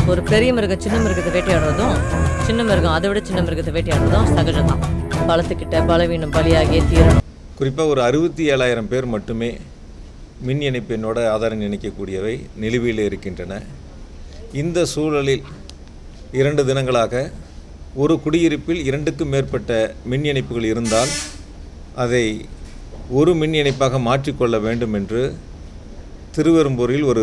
ஒரு பெரிய மிருகம் சின்ன மிருகத்தை வேட்டையாடுறதும் சின்ன மிருகம் அதை விட சின்ன மிருகத்தை வேட்டையாடுறதும் சகஜம்தான் பலத்துக்கிட்ட பலவீனம் பலியாகியே தீரணும் குறிப்பாக ஒரு அறுபத்தி ஏழாயிரம் பேர் மட்டுமே மின் இணைப்பு எண்ணோட ஆதாரம் இணைக்கக்கூடியவை நிலுவையில் இருக்கின்றன இந்த சூழலில் இரண்டு தினங்களாக ஒரு குடியிருப்பில் இரண்டுக்கும் மேற்பட்ட மின் இணைப்புகள் இருந்தால் அதை ஒரு மின் இணைப்பாக மாற்றிக்கொள்ள வேண்டும் என்று திருவெரும்பூரில் ஒரு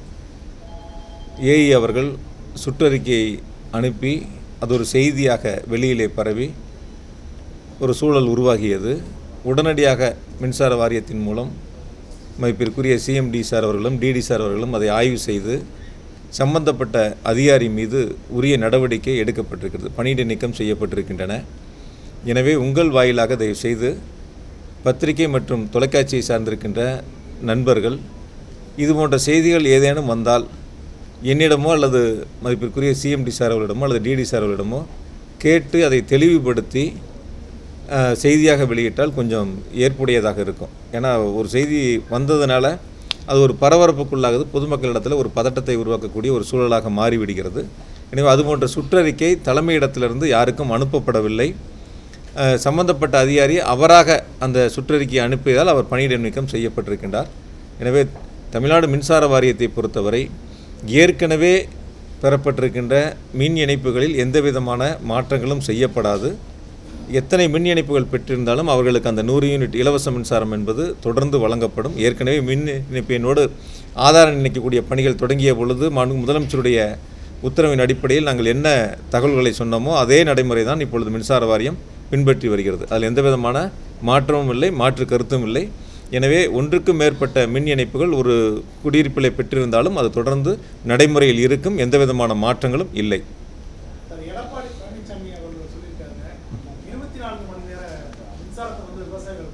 ஏஇ அவர்கள் சுற்றறிக்கையை அனுப்பி அது ஒரு செய்தியாக வெளியிலே பரவி ஒரு சூழல் உருவாகியது உடனடியாக மின்சார வாரியத்தின் மூலம் மதிப்பிற்குரிய சிஎம்டி சார் அவர்களும் டிடி சார் அவர்களும் அதை ஆய்வு செய்து சம்பந்தப்பட்ட அதிகாரி மீது உரிய நடவடிக்கை எடுக்கப்பட்டிருக்கிறது பணியிட நீக்கம் செய்யப்பட்டிருக்கின்றன எனவே உங்கள் வாயிலாக தயவு செய்து பத்திரிகை மற்றும் தொலைக்காட்சியை சார்ந்திருக்கின்ற நண்பர்கள் இது போன்ற செய்திகள் ஏதேனும் வந்தால் என்னிடமோ அல்லது மதிப்பிற்குரிய சிஎம்டி சார் அவர்களிடமோ அல்லது டிடி சார் அவர்களிடமோ கேட்டு அதை தெளிவுபடுத்தி அஹ், செய்தியாக வெளியிட்டால் கொஞ்சம் ஏற்புடையதாக இருக்கும் ஏன்னா ஒரு செய்தி வந்ததுனால அது ஒரு பரபரப்புக்குள்ளாகுது பொதுமக்களிடத்தில் ஒரு பதட்டத்தை உருவாக்கக்கூடிய ஒரு சூழலாக மாறிவிடுகிறது எனவே அது போன்ற சுற்றறிக்கை தலைமையிடத்திலிருந்து யாருக்கும் அனுப்பப்படவில்லை அஹ், சம்பந்தப்பட்ட அதிகாரி அவராக அந்த சுற்றறிக்கையை அனுப்பியதால் அவர் பணியிட நீக்கம் செய்யப்பட்டிருக்கின்றார் எனவே தமிழ்நாடு மின்சார வாரியத்தை பொறுத்தவரை ஏற்கனவே பெறப்பட்டிருக்கின்ற மின் இணைப்புகளில் எந்தவிதமான மாற்றங்களும் செய்யப்படாது எத்தனை மின் இணைப்புகள் பெற்றிருந்தாலும் அவர்களுக்கு அந்த நூறு யூனிட் இலவச மின்சாரம் என்பது தொடர்ந்து வழங்கப்படும் ஏற்கனவே மின் இணைப்பு எண்ணோடு ஆதாரம் இணைக்கக்கூடிய பணிகள் தொடங்கிய பொழுது மாண்பு முதலமைச்சருடைய உத்தரவின் அடிப்படையில் நாங்கள் என்ன தகவல்களை சொன்னோமோ அதே நடைமுறை தான் இப்பொழுது மின்சார வாரியம் பின்பற்றி வருகிறது அதில் எந்த விதமான மாற்றமும் இல்லை மாற்று கருத்தும் இல்லை எனவே ஒன்றுக்கும் மேற்பட்ட மின் இணைப்புகள் ஒரு குடியிருப்பிலை பெற்றிருந்தாலும் அது தொடர்ந்து நடைமுறையில் இருக்கும் எந்த விதமான மாற்றங்களும் இல்லை சார் எடப்பாடி பழனிசாமி அவர்கள் சொல்லியிருக்காங்க இருபத்தி நான்கு மணி நேர மின்சாரத்தை வந்து விவசாயிகள்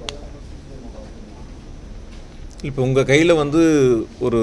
இப்போ உங்கள் கையில் வந்து ஒரு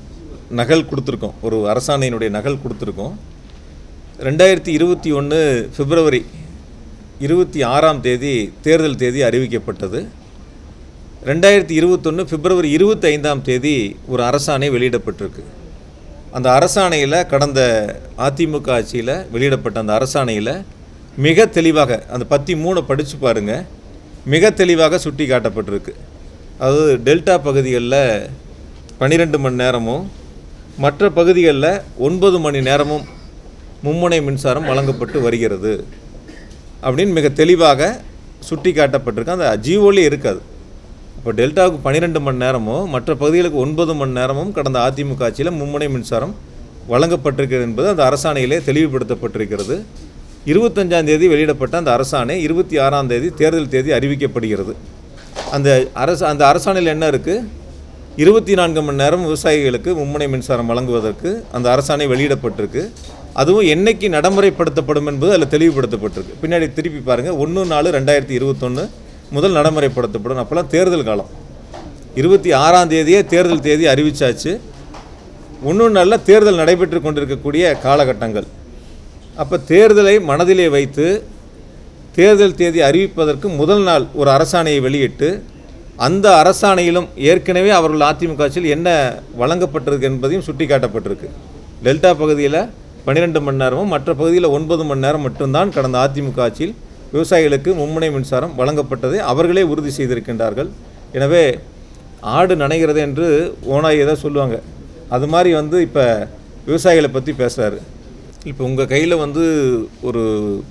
நகல் கொடுத்துருக்கோம் ஒரு அரசாணையினுடைய நகல் கொடுத்துருக்கோம் ரெண்டாயிரத்தி இருபத்தி ஒன்று பிப்ரவரி இருபத்தி ஆறாம் தேதி தேர்தல் தேதி அறிவிக்கப்பட்டது ரெண்டாயிரத்தி இருபத்தொன்று பிப்ரவரி இருபத்தி ஐந்தாம் தேதி ஒரு அரசாணை வெளியிடப்பட்டிருக்கு அந்த அரசாணையில் கடந்த அதிமுக ஆட்சியில் வெளியிடப்பட்ட அந்த அரசாணையில் மிக தெளிவாக அந்த பத்தி மூணை படித்து பாருங்கள் மிக தெளிவாக சுட்டி காட்டப்பட்டிருக்கு அதாவது டெல்டா பகுதிகளில் பன்னிரெண்டு மணி நேரமும் மற்ற பகுதிகளில் ஒன்பது மணி நேரமும் மும்முனை மின்சாரம் வழங்கப்பட்டு வருகிறது அப்படின்னு மிக தெளிவாக சுட்டி காட்டப்பட்டிருக்கு அந்த ஜியோலே இருக்காது இப்போ டெல்டாவுக்கு பன்னிரெண்டு மணி நேரமும் மற்ற பகுதிகளுக்கு ஒன்பது மணி நேரமும் கடந்த அதிமுக ஆட்சியில் மும்முனை மின்சாரம் வழங்கப்பட்டிருக்கிறது என்பது அந்த அரசாணையிலே தெளிவுபடுத்தப்பட்டிருக்கிறது இருபத்தஞ்சாம் தேதி வெளியிடப்பட்ட அந்த அரசாணை இருபத்தி ஆறாம் தேதி தேர்தல் தேதி அறிவிக்கப்படுகிறது அந்த அரசு அந்த அரசாணையில் என்ன இருக்குது இருபத்தி நான்கு மணி நேரம் விவசாயிகளுக்கு மும்முனை மின்சாரம் வழங்குவதற்கு அந்த அரசாணை வெளியிடப்பட்டிருக்கு அதுவும் என்னைக்கு நடைமுறைப்படுத்தப்படும் என்பது அதில் தெளிவுபடுத்தப்பட்டிருக்கு பின்னாடி திருப்பி பாருங்கள் ஒன்று நாலு ரெண்டாயிரத்தி இருபத்தொன்று முதல் நடைமுறைப்படுத்தப்படும் அப்போல்லாம் தேர்தல் காலம் இருபத்தி ஆறாம் தேதியே தேர்தல் தேதி அறிவிச்சாச்சு ஒன்று நாளில் தேர்தல் நடைபெற்று கொண்டிருக்கக்கூடிய காலகட்டங்கள் அப்போ தேர்தலை மனதிலே வைத்து தேர்தல் தேதி அறிவிப்பதற்கு முதல் நாள் ஒரு அரசாணையை வெளியிட்டு அந்த அரசாணையிலும் ஏற்கனவே அவர்கள் அதிமுக ஆட்சியில் என்ன வழங்கப்பட்டிருக்கு என்பதையும் சுட்டிக்காட்டப்பட்டிருக்கு டெல்டா பகுதியில் பன்னிரெண்டு மணி நேரமும் மற்ற பகுதியில் ஒன்பது மணி நேரம் மட்டும்தான் கடந்த அதிமுக ஆட்சியில் விவசாயிகளுக்கு மும்முனை மின்சாரம் வழங்கப்பட்டதை அவர்களே உறுதி செய்திருக்கின்றார்கள் எனவே ஆடு நனைகிறது என்று ஓனாய் ஏதோ சொல்லுவாங்க அது மாதிரி வந்து இப்போ விவசாயிகளை பற்றி பேசுகிறாரு இப்போ உங்கள் கையில் வந்து ஒரு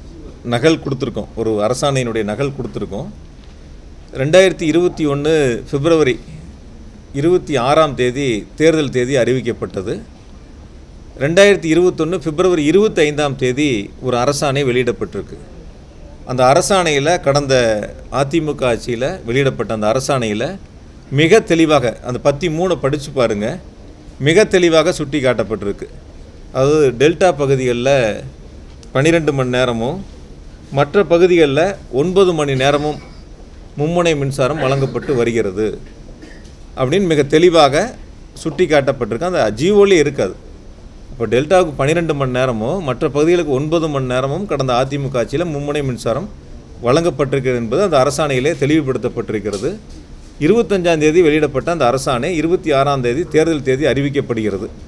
நகல் கொடுத்துருக்கோம் ஒரு அரசாணையினுடைய நகல் கொடுத்துருக்கோம் ரெண்டாயிரத்தி இருபத்தி ஒன்று பிப்ரவரி இருபத்தி ஆறாம் தேதி தேர்தல் தேதி அறிவிக்கப்பட்டது ரெண்டாயிரத்தி இருபத்தொன்று பிப்ரவரி இருபத்தி ஐந்தாம் தேதி ஒரு அரசாணை வெளியிடப்பட்டிருக்கு அந்த அரசாணையில் கடந்த அதிமுக ஆட்சியில் வெளியிடப்பட்ட அந்த அரசாணையில் மிக தெளிவாக அந்த பத்தி மூணை படித்து பாருங்கள் மிக தெளிவாக சுட்டி காட்டப்பட்டிருக்கு அதாவது டெல்டா பகுதிகளில் பன்னிரெண்டு மணி நேரமும் மற்ற பகுதிகளில் ஒன்பது மணி நேரமும் மும்முனை மின்சாரம் வழங்கப்பட்டு வருகிறது அப்படின்னு மிக தெளிவாக சுட்டி காட்டப்பட்டிருக்கு அந்த ஜியோலே இருக்காது இப்போ டெல்டாவுக்கு பன்னிரெண்டு மணி நேரமும் மற்ற பகுதிகளுக்கு ஒன்பது மணி நேரமும் கடந்த அதிமுக ஆட்சியில் மும்முனை மின்சாரம் வழங்கப்பட்டிருக்கிறது என்பது அந்த அரசாணையிலே தெளிவுபடுத்தப்பட்டிருக்கிறது இருபத்தஞ்சாம் தேதி வெளியிடப்பட்ட அந்த அரசாணை இருபத்தி ஆறாம் தேதி தேர்தல் தேதி அறிவிக்கப்படுகிறது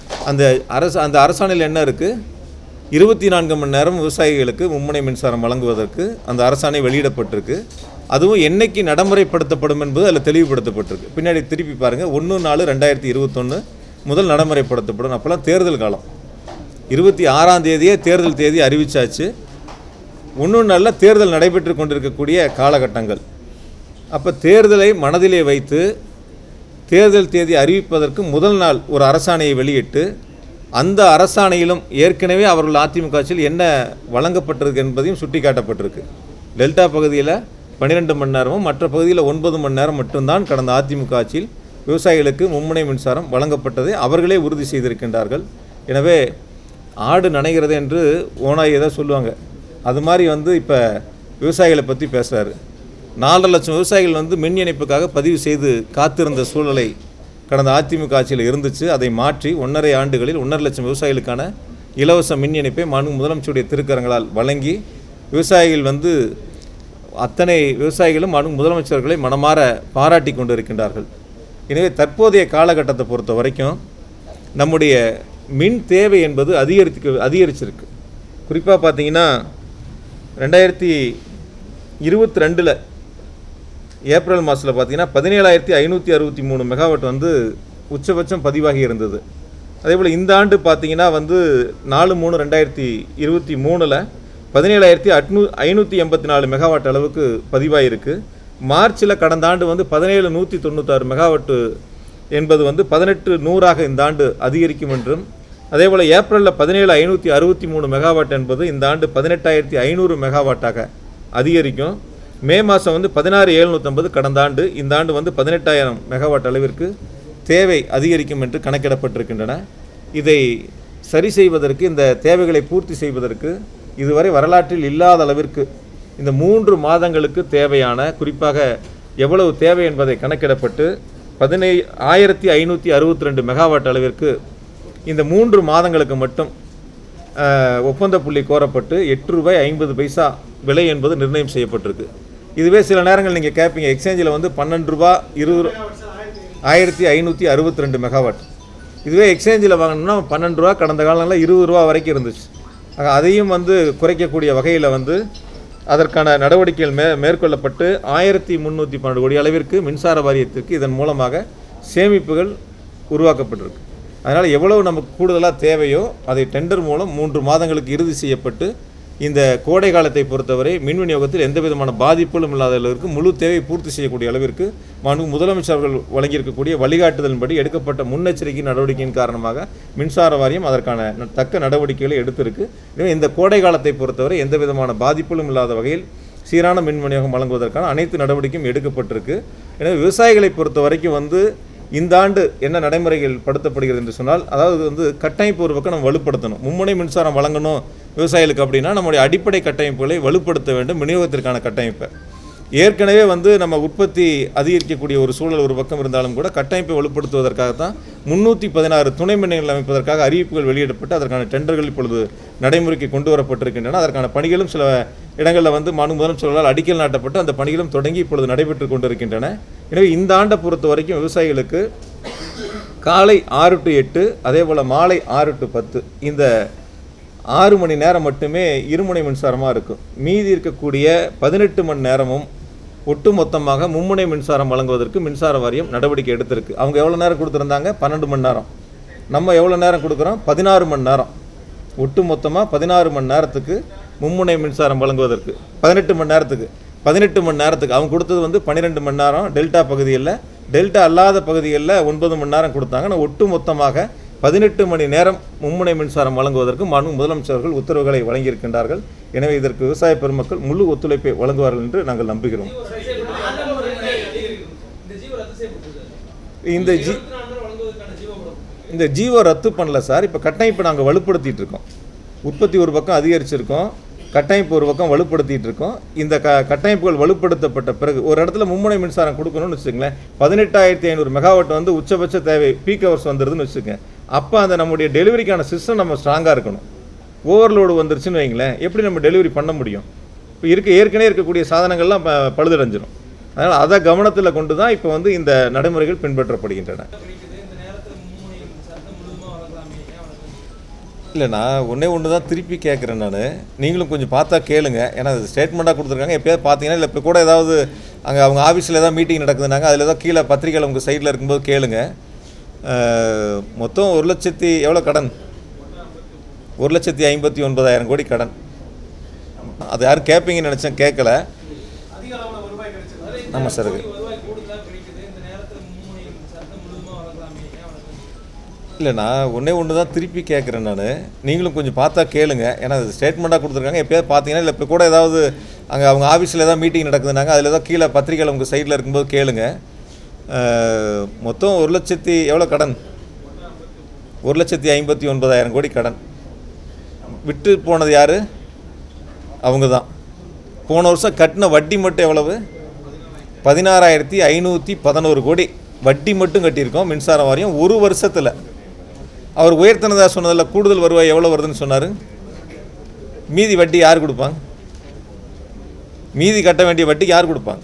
அந்த அரசு அந்த அரசாணையில் என்ன இருக்குது இருபத்தி நான்கு மணி நேரம் விவசாயிகளுக்கு மும்முனை மின்சாரம் வழங்குவதற்கு அந்த அரசாணை வெளியிடப்பட்டிருக்கு அதுவும் என்னைக்கு நடைமுறைப்படுத்தப்படும் என்பது அதில் தெளிவுபடுத்தப்பட்டிருக்கு பின்னாடி திருப்பி பாருங்கள் ஒன்று நாலு ரெண்டாயிரத்தி இருபத்தொன்று முதல் நடைமுறைப்படுத்தப்படும் அப்போல்லாம் தேர்தல் காலம் இருபத்தி ஆறாம் தேதியே தேர்தல் தேதி அறிவிச்சாச்சு ஒன்று நாளில் தேர்தல் நடைபெற்று கொண்டிருக்கக்கூடிய காலகட்டங்கள் அப்போ தேர்தலை மனதிலே வைத்து தேர்தல் தேதி அறிவிப்பதற்கு முதல் நாள் ஒரு அரசாணையை வெளியிட்டு அந்த அரசாணையிலும் ஏற்கனவே அவர்கள் அதிமுக ஆட்சியில் என்ன வழங்கப்பட்டிருக்கு என்பதையும் சுட்டிக்காட்டப்பட்டிருக்கு டெல்டா பகுதியில் பன்னிரெண்டு மணி நேரமும் மற்ற பகுதியில் ஒன்பது மணி நேரம் மட்டும்தான் கடந்த அதிமுக ஆட்சியில் விவசாயிகளுக்கு மும்முனை மின்சாரம் வழங்கப்பட்டதை அவர்களே உறுதி செய்திருக்கின்றார்கள் எனவே ஆடு நனைகிறது என்று ஓனாய் ஏதோ சொல்லுவாங்க அது மாதிரி வந்து இப்போ விவசாயிகளை பற்றி பேசுகிறாரு நாலரை லட்சம் விவசாயிகள் வந்து மின் இணைப்புக்காக பதிவு செய்து காத்திருந்த சூழலை கடந்த அதிமுக ஆட்சியில் இருந்துச்சு அதை மாற்றி ஒன்றரை ஆண்டுகளில் ஒன்றரை லட்சம் விவசாயிகளுக்கான இலவச மின் இணைப்பை மாண்பு முதலமைச்சருடைய திருக்கரங்களால் வழங்கி விவசாயிகள் வந்து அத்தனை விவசாயிகளும் மாண்பு முதலமைச்சர்களை மனமாற பாராட்டி கொண்டிருக்கின்றார்கள் எனவே தற்போதைய காலகட்டத்தை பொறுத்த வரைக்கும் நம்முடைய மின் தேவை என்பது அதிகரித்து அதிகரிச்சிருக்கு குறிப்பாக பார்த்தீங்கன்னா ரெண்டாயிரத்தி இருபத்தி ரெண்டில் ஏப்ரல் மாதத்தில் பார்த்தீங்கன்னா பதினேழாயிரத்தி ஐநூற்றி அறுபத்தி மூணு மெகாவாட் வந்து உச்சபட்சம் பதிவாகி இருந்தது அதே போல் இந்த ஆண்டு பார்த்தீங்கன்னா வந்து நாலு மூணு ரெண்டாயிரத்தி இருபத்தி மூணில் பதினேழாயிரத்தி அட்நூ ஐநூற்றி எண்பத்தி நாலு மெகாவாட் அளவுக்கு பதிவாயிருக்கு மார்ச்சில் கடந்த ஆண்டு வந்து பதினேழு நூற்றி தொண்ணூத்தாறு மெகாவாட்டு என்பது வந்து பதினெட்டு நூறாக இந்த ஆண்டு அதிகரிக்கும் என்றும் அதே போல் ஏப்ரலில் பதினேழு ஐநூற்றி அறுபத்தி மூணு மெகாவாட் என்பது இந்த ஆண்டு பதினெட்டாயிரத்தி ஐநூறு மெகாவாட்டாக அதிகரிக்கும் மே மாதம் வந்து பதினாறு எழுநூற்றம்பது கடந்த ஆண்டு இந்த ஆண்டு வந்து பதினெட்டாயிரம் மெகாவாட் அளவிற்கு தேவை அதிகரிக்கும் என்று கணக்கிடப்பட்டிருக்கின்றன இதை சரி செய்வதற்கு இந்த தேவைகளை பூர்த்தி செய்வதற்கு இதுவரை வரலாற்றில் இல்லாத அளவிற்கு இந்த மூன்று மாதங்களுக்கு தேவையான குறிப்பாக எவ்வளவு தேவை என்பதை கணக்கிடப்பட்டு பதினை ஆயிரத்தி ஐநூற்றி அறுபத்தி ரெண்டு மெகாவாட் அளவிற்கு இந்த மூன்று மாதங்களுக்கு மட்டும் அஹ், ஒப்பந்த புள்ளி கோரப்பட்டு எட்டு ரூபாய் ஐம்பது பைசா விலை என்பது நிர்ணயம் செய்யப்பட்டிருக்கு இதுவே சில நேரங்கள் நீங்கள் கேட்பீங்க எக்ஸ்சேஞ்சில் வந்து பன்னெண்டு ரூபா இருபது ஆயிரத்தி ஐநூற்றி அறுபத்தி ரெண்டு மெகாவாட் இதுவே எக்ஸ்சேஞ்சில் வாங்கணும்னா பன்னெண்டு ரூபா கடந்த காலங்களில் இருபது ரூபா வரைக்கும் இருந்துச்சு ஆக அதையும் வந்து குறைக்கக்கூடிய வகையில் வந்து அதற்கான நடவடிக்கைகள் மே மேற்கொள்ளப்பட்டு ஆயிரத்தி முந்நூற்றி பன்னெண்டு கோடி அளவிற்கு மின்சார வாரியத்திற்கு இதன் மூலமாக சேமிப்புகள் உருவாக்கப்பட்டிருக்கு அதனால் எவ்வளவு நமக்கு கூடுதலாக தேவையோ அதை டெண்டர் மூலம் மூன்று மாதங்களுக்கு இறுதி செய்யப்பட்டு இந்த கோடை காலத்தை பொறுத்தவரை மின் விநியோகத்தில் எந்த விதமான பாதிப்புகளும் இல்லாத அளவிற்கு முழு தேவை பூர்த்தி செய்யக்கூடிய அளவிற்கு மாண்பு முதலமைச்சர் அவர்கள் வழங்கியிருக்கக்கூடிய வழிகாட்டுதலின்படி எடுக்கப்பட்ட முன்னெச்சரிக்கை நடவடிக்கையின் காரணமாக மின்சார வாரியம் அதற்கான ந- தக்க நடவடிக்கைகளை எடுத்திருக்கு எனவே இந்த கோடை காலத்தை பொறுத்தவரை எந்த விதமான பாதிப்புகளும் இல்லாத வகையில் சீரான மின் விநியோகம் வழங்குவதற்கான அனைத்து நடவடிக்கையும் எடுக்கப்பட்டிருக்கு எனவே விவசாயிகளை பொறுத்த வரைக்கும் வந்து இந்த ஆண்டு என்ன நடைமுறைகள் படுத்தப்படுகிறது என்று சொன்னால் அதாவது வந்து கட்டமைப்பு ஒரு பக்கம் நம்ம வலுப்படுத்தணும் மும்முனை மின்சாரம் வழங்கணும் விவசாயிகளுக்கு அப்படின்னா நம்முடைய அடிப்படை கட்டமைப்புகளை வலுப்படுத்த வேண்டும் விநியோகத்திற்கான கட்டமைப்பை ஏற்கனவே வந்து நம்ம உற்பத்தி அதிகரிக்கக்கூடிய ஒரு சூழல் ஒரு பக்கம் இருந்தாலும் கூட கட்டமைப்பை வலுப்படுத்துவதற்காக தான் முன்னூற்றி பதினாறு துணை மின்நிலையங்கள் அமைப்பதற்காக அறிவிப்புகள் வெளியிடப்பட்டு அதற்கான டெண்டர்கள் இப்பொழுது நடைமுறைக்கு கொண்டு வரப்பட்டிருக்கின்றன அதற்கான பணிகளும் சில இடங்களில் வந்து மாநில முதலமைச்சர்களால் அடிக்கல் நாட்டப்பட்டு அந்த பணிகளும் தொடங்கி இப்பொழுது நடைபெற்று கொண்டிருக்கின்றன எனவே இந்த ஆண்டை பொறுத்த வரைக்கும் விவசாயிகளுக்கு காலை ஆறு டு எட்டு அதே போல் மாலை ஆறு டு பத்து இந்த ஆறு மணி நேரம் மட்டுமே இருமுனை மின்சாரமாக இருக்கும் மீதி இருக்கக்கூடிய பதினெட்டு மணி நேரமும் ஒட்டுமொத்தமாக மும்முனை மின்சாரம் வழங்குவதற்கு மின்சார வாரியம் நடவடிக்கை எடுத்திருக்கு அவங்க எவ்வளோ நேரம் கொடுத்துருந்தாங்க பன்னெண்டு மணி நேரம் நம்ம எவ்வளோ நேரம் கொடுக்குறோம் பதினாறு மணி நேரம் ஒட்டு மொத்தமாக பதினாறு மணி நேரத்துக்கு மும்முனை மின்சாரம் வழங்குவதற்கு பதினெட்டு மணி நேரத்துக்கு பதினெட்டு மணி நேரத்துக்கு அவங்க கொடுத்தது வந்து பன்னிரெண்டு மணி நேரம் டெல்டா பகுதியில் டெல்டா அல்லாத பகுதிகளில் ஒன்பது மணி நேரம் கொடுத்தாங்க ஆனால் ஒட்டு மொத்தமாக பதினெட்டு மணி நேரம் மும்முனை மின்சாரம் வழங்குவதற்கு மாண்பு முதலமைச்சர்கள் உத்தரவுகளை வழங்கியிருக்கின்றார்கள் எனவே இதற்கு விவசாய பெருமக்கள் முழு ஒத்துழைப்பை வழங்குவார்கள் என்று நாங்கள் நம்புகிறோம் இந்த ஜி இந்த ஜீவோ ரத்து பண்ணல சார் இப்போ கட்டமைப்பை நாங்கள் வலுப்படுத்திட்டு இருக்கோம் உற்பத்தி ஒரு பக்கம் அதிகரிச்சிருக்கோம் கட்டமைப்பு ஒரு பக்கம் வலுப்படுத்திட்டு இருக்கோம் இந்த க கட்டமைப்புகள் வலுப்படுத்தப்பட்ட பிறகு ஒரு இடத்துல மும்முனை மின்சாரம் கொடுக்கணும்னு வச்சுக்கோங்களேன் பதினெட்டாயிரத்தி ஐநூறு மெகாவாட் வந்து உச்சபட்ச தேவை பீக் ஹவர்ஸ் வந்துருதுன்னு வச்சுக்கோங்க அப்போ அந்த நம்முடைய டெலிவரிக்கான சிஸ்டம் நம்ம ஸ்ட்ராங்காக இருக்கணும் ஓவர்லோடு வந்துருச்சுன்னு வைங்களேன் எப்படி நம்ம டெலிவரி பண்ண முடியும் இப்போ இருக்க ஏற்கனவே இருக்கக்கூடிய சாதனங்கள்லாம் ப- பழுதடைஞ்சிரும் அதனால் அதை கவனத்தில் கொண்டு தான் இப்போ வந்து இந்த நடைமுறைகள் பின்பற்றப்படுகின்றன இல்லை நான் ஒன்றே ஒன்று தான் திருப்பி கேட்குறேன் நான் நீங்களும் கொஞ்சம் பார்த்தா கேளுங்க ஏன்னா அது ஸ்டேட்மெண்ட்டாக கொடுத்துருக்காங்க எப்பயாவது பார்த்தீங்கன்னா இல்லை இப்போ கூட ஏதாவது அங்கே அவங்க ஆஃபீஸில் ஏதாவது மீட்டிங் நடக்குதுனாங்க அதில் ஏதாவது கீழே பத்திரிக்கையில் உங்கள் சைடில் இருக்கும்போது கேளுங்க அஹ், மொத்தம் ஒரு லட்சத்தி எவ்வளோ கடன் ஒரு லட்சத்தி ஐம்பத்தி ஒன்பதாயிரம் கோடி கடன் அது யாரும் கேட்பீங்கன்னு நினச்சேன் கேட்கல அதிக அளவுல வருவாய் கிடைச்சது ஆமாம் சார் வருவாய் கூடுதலாக கிடைக்குது இந்த நேரத்தில் மும்முனை மின்சாரத்தை முழுதுமாக வளர்க்கலாமே ஏன் வளர்க்கணும் இல்லை நான் ஒன்றே ஒன்று தான் திருப்பி கேட்குறேன் நான் நீங்களும் கொஞ்சம் பார்த்தா கேளுங்க ஏன்னா அது ஸ்டேட்மெண்ட்டாக கொடுத்துருக்காங்க எப்பயாவது பார்த்தீங்கன்னா இல்லை இப்போ கூட ஏதாவது அங்கே அவங்க ஆஃபீஸில் ஏதாவது மீட்டிங் நடக்குதுனாங்க அதில் ஏதாவது கீழே பத்திரிக்கையில் உங்கள் சைடில் இருக்கும்போது கேளுங்க அஹ், மொத்தம் ஒரு லட்சத்தி எவ்வளோ கடன் ஒரு லட்சத்தி ஐம்பத்தி ஒன்பதாயிரம் கோடி கடன் விட்டு போனது யார் அவங்க தான் போன வருஷம் கட்டின வட்டி மட்டும் எவ்வளவு பதினாறாயிரத்தி ஐநூற்றி பதினோரு கோடி வட்டி மட்டும் கட்டியிருக்கோம் மின்சார வாரியம் ஒரு வருஷத்தில் அவர் உயர்த்தினதா சொன்னதில் கூடுதல் வருவாய் எவ்வளோ வருதுன்னு சொன்னார் மீதி வட்டி யார் கொடுப்பாங்க மீதி கட்ட வேண்டிய வட்டிக்கு யார் கொடுப்பாங்க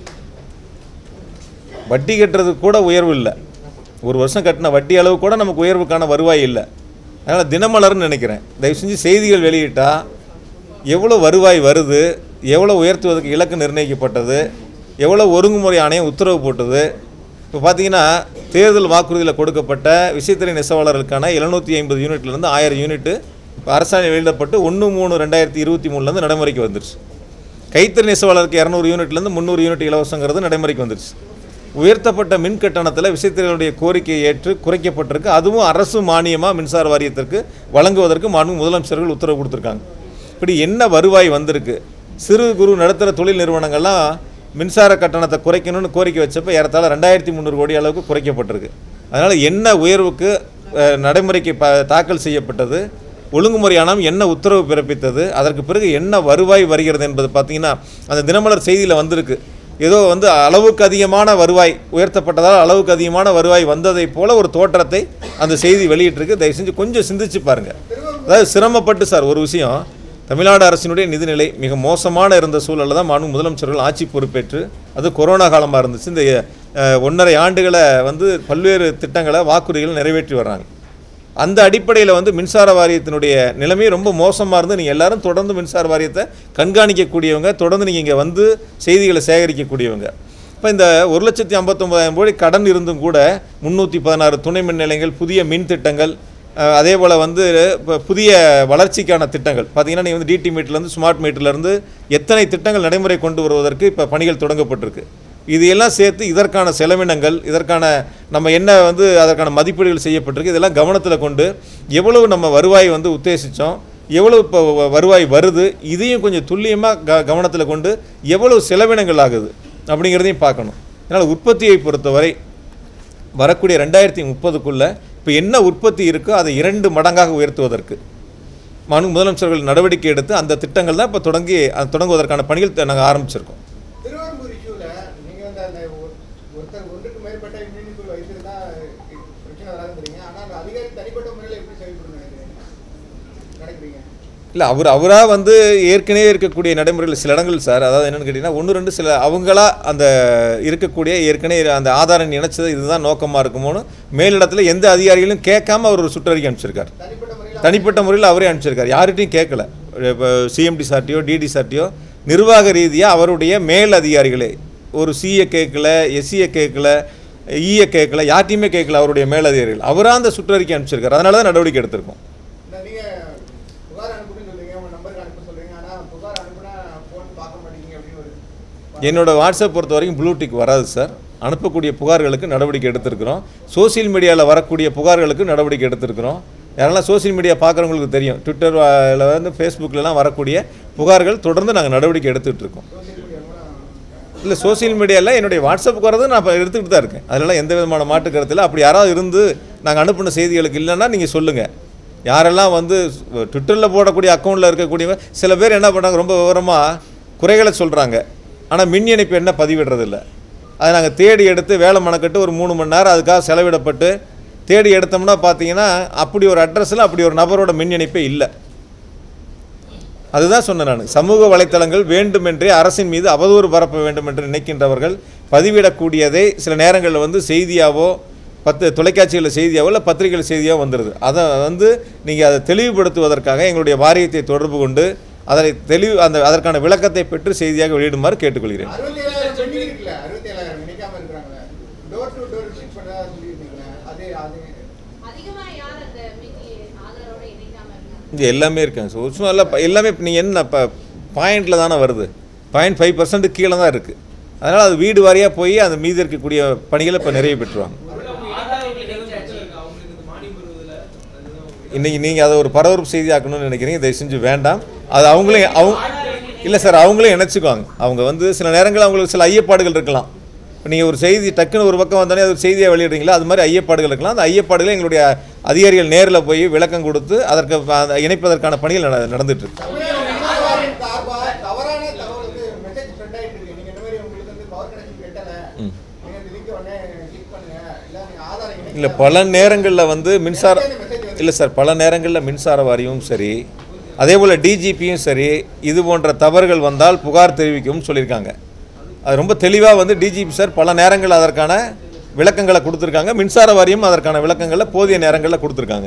வட்டி கட்டுறதுக்கு கூட உயர்வு இல்லை ஒரு வருஷம் கட்டின வட்டி அளவு கூட நமக்கு உயர்வுக்கான வருவாய் இல்லை அதனால் தினமலர்னு நினைக்கிறேன் தயவு செஞ்சு செய்திகள் வெளியிட்டால் எவ்வளோ வருவாய் வருது எவ்வளோ உயர்த்துவதற்கு இலக்கு நிர்ணயிக்கப்பட்டது எவ்வளோ ஒருங்குமுறை ஆணையம் உத்தரவு போட்டது இப்போ பார்த்தீங்கன்னா தேர்தல் வாக்குறுதியில் கொடுக்கப்பட்ட விசைத்துறை நெசவாளர்களுக்கான எழுநூற்றி ஐம்பது யூனிட்லேருந்து ஆயிரம் யூனிட்டு இப்போ அரசாணை வெளியிடப்பட்டு ஒன்று மூணு ரெண்டாயிரத்தி இருபத்தி மூணுலேருந்து நடைமுறைக்கு வந்துருச்சு கைத்தறி நெசவாளருக்கு இரநூறு யூனிட்லேருந்து முந்நூறு யூனிட் இலவசங்கிறது நடைமுறைக்கு வந்துருச்சு உயர்த்தப்பட்ட மின் கட்டணத்தில் விசைத்துறையுடைய கோரிக்கையை ஏற்று குறைக்கப்பட்டிருக்கு அதுவும் அரசு மானியமாக மின்சார வாரியத்திற்கு வழங்குவதற்கு மாண்பு முதலமைச்சர்கள் உத்தரவு கொடுத்துருக்காங்க இப்படி என்ன வருவாய் வந்திருக்கு சிறு குறு நடுத்தர தொழில் நிறுவனங்கள்லாம் மின்சார கட்டணத்தை குறைக்கணும்னு கோரிக்கை வச்சப்போ ஏறத்தாழ ரெண்டாயிரத்தி முந்நூறு கோடி அளவுக்கு குறைக்கப்பட்டிருக்கு அதனால் என்ன உயர்வுக்கு அஹ், நடைமுறைக்கு ப தாக்கல் செய்யப்பட்டது ஒழுங்குமுறை ஆணையம் என்ன உத்தரவு பிறப்பித்தது அதற்கு பிறகு என்ன வருவாய் வருகிறது என்பது பார்த்தீங்கன்னா அந்த தினமலர் செய்தியில் வந்திருக்கு ஏதோ வந்து அளவுக்கு அதிகமான வருவாய் உயர்த்தப்பட்டதால் அளவுக்கு அதிகமான வருவாய் வந்ததைப் போல ஒரு தோற்றத்தை அந்த செய்தி வெளியிட்டிருக்கு தயவு செஞ்சு கொஞ்சம் சிந்திச்சு பாருங்கள் அதாவது சிரமப்பட்டு சார் ஒரு விஷயம் தமிழ்நாடு அரசினுடைய நிதிநிலை மிக மோசமான இருந்த சூழலில் தான் மாண்பு முதலமைச்சர்கள் ஆட்சி பொறுப்பேற்று அது கொரோனா காலமாக இருந்துச்சு இந்த அஹ், ஒன்றரை ஆண்டுகளை வந்து பல்வேறு திட்டங்களை வாக்குறுதிகளை நிறைவேற்றி வர்றாங்க அந்த அடிப்படையில் வந்து மின்சார வாரியத்தினுடைய நிலைமை ரொம்ப மோசமாக இருந்து நீங்கள் எல்லாரும் தொடர்ந்து மின்சார வாரியத்தை கண்காணிக்கக்கூடியவங்க தொடர்ந்து நீங்கள் இங்கே வந்து செய்திகளை சேகரிக்கக்கூடியவங்க இப்போ இந்த ஒரு லட்சத்தி ஐம்பத்தொம்பதாயிரம் கோடி கடன் இருந்தும் கூட முந்நூற்றி பதினாறு துணை மின் நிலையங்கள் புதிய மின் திட்டங்கள் அஹ், அதே போல் வந்து இப்போ புதிய வளர்ச்சிக்கான திட்டங்கள் பார்த்தீங்கன்னா நீங்கள் வந்து டிடி மீட்டர்லேருந்து ஸ்மார்ட் மீட்டர்லேருந்து எத்தனை திட்டங்கள் நடைமுறை கொண்டு வருவதற்கு இப்போ பணிகள் தொடங்கப்பட்டிருக்கு இது எல்லாம் சேர்த்து இதற்கான செலவினங்கள் இதற்கான நம்ம என்ன வந்து அதற்கான மதிப்பீடுகள் செய்யப்பட்டிருக்கு இதெல்லாம் கவனத்தில் கொண்டு எவ்வளவு நம்ம வருவாய் வந்து உத்தேசித்தோம் எவ்வளவு இப்போ வ- வருவாய் வருது இதையும் கொஞ்சம் துல்லியமாக க கவனத்தில் கொண்டு எவ்வளவு செலவினங்கள் ஆகுது அப்படிங்கிறதையும் பார்க்கணும் அதனால் உற்பத்தியை பொறுத்தவரை வரக்கூடிய ரெண்டாயிரத்தி முப்பதுக்குள்ளே இப்போ என்ன உற்பத்தி இருக்கோ அதை இரண்டு மடங்காக உயர்த்துவதற்கு மனு முதலமைச்சர்கள் நடவடிக்கை எடுத்து அந்த திட்டங்கள் தான் இப்போ தொடங்கி அது தொடங்குவதற்கான பணிகள் நாங்கள் ஆரம்பிச்சிருக்கோம் திருவாரூர் இஷ்யூல நீங்க வந்து அந்த ஒரு- ஒருத்தர் ஒன்றுக்கு மேற்பட்ட இம்யூனிட்டி வைத்திருந்தா பிரச்சனை வராதுங்கிறீங்க ஆனா அந்த அதிகாரி தனிப்பட்ட முறையில் எப்படி செயல்படணும் நினைக்கிறீங்க நினைக்கிறீங்க இல்லை அவர் அவராக வந்து ஏற்கனவே இருக்கக்கூடிய நடைமுறைகள் சில இடங்கள் சார் அதாவது என்னென்னு கேட்டிங்கன்னா ஒன்று ரெண்டு சில அவங்களா அந்த இருக்கக்கூடிய ஏற்கனவே அந்த ஆதாரம் இணைச்சது இதுதான் நோக்கமாக இருக்குமோன்னு மேலிடத்தில் எந்த அதிகாரிகளும் கேட்காம அவர் ஒரு சுற்றறிக்கை அனுப்பிச்சிருக்கார் தனிப்பட்ட முறையில் தனிப்பட்ட முறையில் அவரே அனுப்பிச்சிருக்கார் யார்கிட்டையும் கேட்கல இப்போ சிஎம்டி சார்ட்டியோ டிடி சார்ட்டியோ நிர்வாக ரீதியாக அவருடைய மேல் அதிகாரிகளே ஒரு சிஏ கேட்கல எஸ்சியை கேட்கல ஈய கேட்கல யார்ட்டையுமே கேட்கல அவருடைய மேல் அதிகாரிகள் அவராக அந்த சுற்றறிக்கை அனுப்பிச்சிருக்கார் அதனால தான் நடவடிக்கை எடுத்திருக்கோம் இந்த நீங்க புகார் அனுப்புன்னு சொல்றீங்க உங்க நம்பருக்கு அனுப்ப சொல்றீங்க ஆனா புகார் அனுப்புனா போன் பார்க்க மாட்டேங்க அப்படின்னு ஒரு என்னோட வாட்ஸ்அப் பொறுத்த வரைக்கும் ப்ளூடிக் வராது சார் அனுப்பக்கூடிய புகார்களுக்கு நடவடிக்கை எடுத்திருக்கிறோம் சோஷியல் மீடியாவில் வரக்கூடிய புகார்களுக்கு நடவடிக்கை எடுத்திருக்கிறோம் யாரெல்லாம் சோஷியல் மீடியா பார்க்குறவங்களுக்கு தெரியும் ட்விட்டரில் வந்து ஃபேஸ்புக்கிலலாம் வரக்கூடிய புகார்கள் தொடர்ந்து நாங்கள் நடவடிக்கை எடுத்துகிட்டு இருக்கோம் இல்லை சோஷியல் மீடியாவில் என்னுடைய வாட்ஸ்அப்புக்கு வரது நான் இப்போ எடுத்துக்கிட்டு தான் இருக்கேன் அதெல்லாம் எந்த விதமான மாற்று கருத்து இல்லை அப்படி யாராவது இருந்து நாங்கள் அனுப்பின செய்திகளுக்கு இல்லைன்னா நீங்கள் சொல்லுங்கள் யாரெல்லாம் வந்து ட்விட்டரில் போடக்கூடிய அக்கௌண்ட்டில் இருக்கக்கூடியவங்க சில பேர் என்ன பண்ணுறாங்க ரொம்ப விவரமாக குறைகளை சொல்கிறாங்க ஆனால் மின் இணைப்பு என்ன பதிவிடுறதில்ல அதை நாங்கள் தேடி எடுத்து வேலை மனக்கட்டு ஒரு மூணு மணி நேரம் அதுக்காக செலவிடப்பட்டு தேடி எடுத்தோம்னா பார்த்தீங்கன்னா அப்படி ஒரு அட்ரஸில் அப்படி ஒரு நபரோட மின் இணைப்பே இல்லை அதுதான் சொன்னேன் நான் சமூக வலைத்தளங்கள் வேண்டுமென்றே அரசின் மீது அவதூறு பரப்ப வேண்டும் என்று நினைக்கின்றவர்கள் பதிவிடக்கூடியதை சில நேரங்களில் வந்து செய்தியாவோ பத்து தொலைக்காட்சிகளில் செய்தியாவோ இல்லை பத்திரிகைகள் செய்தியாக வந்துடுது அதை வந்து நீங்கள் அதை தெளிவுபடுத்துவதற்காக எங்களுடைய வாரியத்தை தொடர்பு கொண்டு அதை தெளிவு அந்த அதற்கான விளக்கத்தை பெற்று செய்தியாக வெளியிடுமாறு கேட்டுக்கொள்கிறேன் அறுபத்தி ஏழாயிரம் பெண்டிங் இருக்குல்ல அறுபத்தி ஏழாயிரம் நினைக்காம இருக்கிறாங்களே டோர் டு டோர் விசிட் பண்ணதா சொல்லியிருந்தீங்களே அது அது அதிகமா யார் அந்த மீதி ஆதரவோட இணைக்காம இருக்காங்க இங்கே எல்லாமே இருக்காங்க ஸோ சும்மா எல்லாம் ப- எல்லாமே நீங்கள் என்ன இப்போ பாயிண்டில் தானே வருது பாயிண்ட் ஃபைவ் பர்சன்ட் கீழே தான் இருக்குது அதனால் அது வீடு வாரியாக போய் அந்த மீதி இருக்கக்கூடிய பணிகளை இப்போ நிறைவு பெற்றுவாங்க ஒருவேளை அவங்க ஆதாரங்களுக்கு எதுவும் பிரச்சனை இருக்கா அவங்களுக்கு இந்த மானியம் பெறுவதில் அதுதான் இன்னைக்கு நீங்கள் அதை ஒரு பரபரப்பு செய்தியாக்கணும்னு நினைக்கிறீங்க தயவு செஞ்சு வேண்டாம் அது அவங்களே அவங்க இல்லை சார் அவங்களே இணைச்சிக்குவாங்க அவங்க வந்து சில நேரங்களில் அவங்களுக்கு சில ஐயப்பாடுகள் இருக்கலாம் இப்போ நீங்கள் ஒரு செய்தி டக்குன்னு ஒரு பக்கம் வந்தோடனே அது ஒரு செய்தியாக வெளியிடுறீங்களா அது மாதிரி ஐயப்பாடுகள் இருக்கலாம் அந்த ஐயப்பாடுகளை எங்களுடைய அதிகாரிகள் நேரில் போய் விளக்கம் கொடுத்து அதற்கு அந்த இணைப்பதற்கான பணிகள் நட- நடந்துட்டு இருக்கு தமிழ்நாடு சார்பா தவறான தகவல் வந்து மெசேஜ் ஸ்ப்ரெட் ஆயிட்டு இருக்கு நீங்க இந்த மாதிரி உங்களுக்கு வந்து பவர் கனெக்ஷன் கட்டல ம். நீங்க இந்த லிங்க் உடனே கிளிக் பண்ணுங்க இல்ல நீங்க ஆதாரம் இணைக்கல. இல்லை பல நேரங்களில் வந்து மின்சார இல்லை சார் பல நேரங்களில் மின்சார வாரியமும் சரி அதே போல் டிஜிபியும் சரி இது போன்ற தவறுகள் வந்தால் புகார் தெரிவிக்கவும் சொல்லியிருக்காங்க அது ரொம்ப தெளிவாக வந்து டிஜிபி சார் பல நேரங்கள் அதற்கான விளக்கங்களை கொடுத்துருக்காங்க மின்சார வாரியம் அதற்கான விளக்கங்களை போதிய நேரங்களில் கொடுத்துருக்காங்க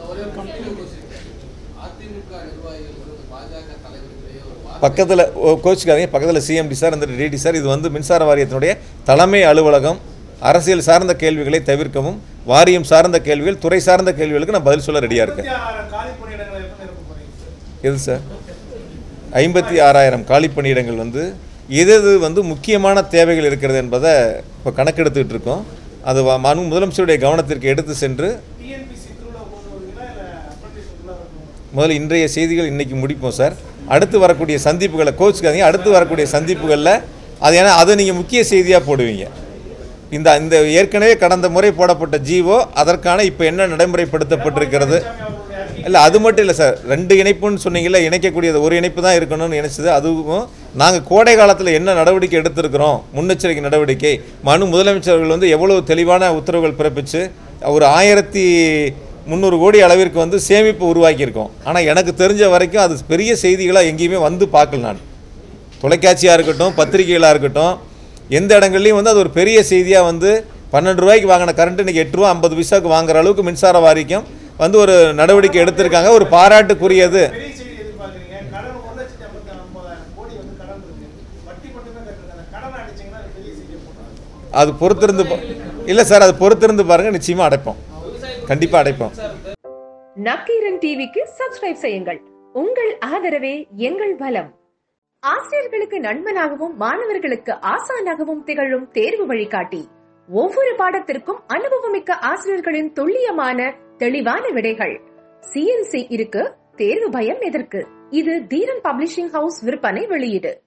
பக்கத்தில் கோச்சுக்காதீங்க பக்கத்தில் சிஎம்டி சார் அந்த டிடி சார் இது வந்து மின்சார வாரியத்தினுடைய தலைமை அலுவலகம் அரசியல் சார்ந்த கேள்விகளை தவிர்க்கவும் வாரியம் சார்ந்த கேள்விகள் துறை சார்ந்த கேள்விகளுக்கு நான் பதில் சொல்ல ரெடியாக இருக்கேன் இருபத்தி ஆறாயிரம் காலி பணியிடங்களை எப்போ நிரப்ப போறீங்க சார் எது சார் ஐம்பத்தி ஆறாயிரம் காலி பணியிடங்கள் வந்து எது எது வந்து முக்கியமான தேவைகள் இருக்கிறது என்பதை இப்போ கணக்கெடுத்துக்கிட்டு இருக்கோம் அது வ- மனு முதலமைச்சருடைய கவனத்திற்கு எடுத்து சென்று டிஎன்பிசி திருவிழா கொண்டு வருவீங்களா இல்லை அப்ரண்டிஸ் உள்ள வரணும் முதல்ல இன்றைய செய்திகள் இன்னைக்கு முடிப்போம் சார் அடுத்து வரக்கூடிய சந்திப்புகளை கோச்சுக்காதீங்க அடுத்து வரக்கூடிய சந்திப்புகளில் அது ஏன்னா அதை நீங்கள் முக்கிய செய்தியாக போடுவீங்க இந்த இந்த ஏற்கனவே கடந்த முறை போடப்பட்ட ஜீவோ அதற்கான இப்போ என்ன நடைமுறைப்படுத்தப்பட்டிருக்கிறது இல்லை அது மட்டும் இல்லை சார் ரெண்டு இணைப்புன்னு சொன்னீங்கல்ல இணைக்கக்கூடியது ஒரு இணைப்பு தான் இருக்கணும்னு நினைச்சது அதுவும் நாங்கள் கோடை காலத்தில் என்ன நடவடிக்கை எடுத்திருக்கிறோம் முன்னெச்சரிக்கை நடவடிக்கை மனு முதலமைச்சர்கள் வந்து எவ்வளவு தெளிவான உத்தரவுகள் பிறப்பிச்சு ஒரு ஆயிரத்தி முந்நூறு கோடி அளவிற்கு வந்து சேமிப்பு உருவாக்கியிருக்கோம் ஆனால் எனக்கு தெரிஞ்ச வரைக்கும் அது பெரிய செய்திகளாக எங்கேயுமே வந்து பார்க்கல நான் தொலைக்காட்சியாக இருக்கட்டும் பத்திரிகைகளாக இருக்கட்டும் எந்த இடங்கள்லையும் வந்து அது ஒரு பெரிய செய்தியாக வந்து பன்னெண்டு ரூபாய்க்கு வாங்கின கரண்ட் இன்னைக்கு எட்டு ரூபா ஐம்பது பைசாவுக்கு வாங்குற அளவுக்கு மின்சார வாரியம் வந்து ஒரு நடவடிக்கை எடுத்திருக்காங்க ஒரு பாராட்டுக்குரியது பெரிய செய்தி எதிர்பார்க்குறீங்க கடன் ஒரு லட்சத்தி ஐம்பத்தி ஐம்பதாயிரம் கோடி வந்து கடன் இருக்கு வட்டி மட்டுமே கட்டுறாங்க கடன் அடிச்சீங்கன்னா அது பெரிய செய்தியை போடுறாங்க அது பொறுத்திருந்து பா- இல்லை சார் அது பொறுத்திருந்து பாருங்கள் நிச்சயமாக அடைப்போம் கண்டிப்பாக அடைப்போம் நக்கீரன் டிவிக்கு சப்ஸ்கிரைப் செய்யுங்கள் உங்கள் ஆதரவே எங்கள் பலம் ஆசிரியர்களுக்கு நண்பனாகவும் மாணவர்களுக்கு ஆசானாகவும் திகழும் தேர்வு வழிகாட்டி ஒவ்வொரு பாடத்திற்கும் அனுபவமிக்க ஆசிரியர்களின் துல்லியமான தெளிவான விடைகள் சிஎன்சி இருக்கு தேர்வு பயம் எதற்கு இது தீரன் பப்ளிஷிங் ஹவுஸ் விற்பனை வெளியீடு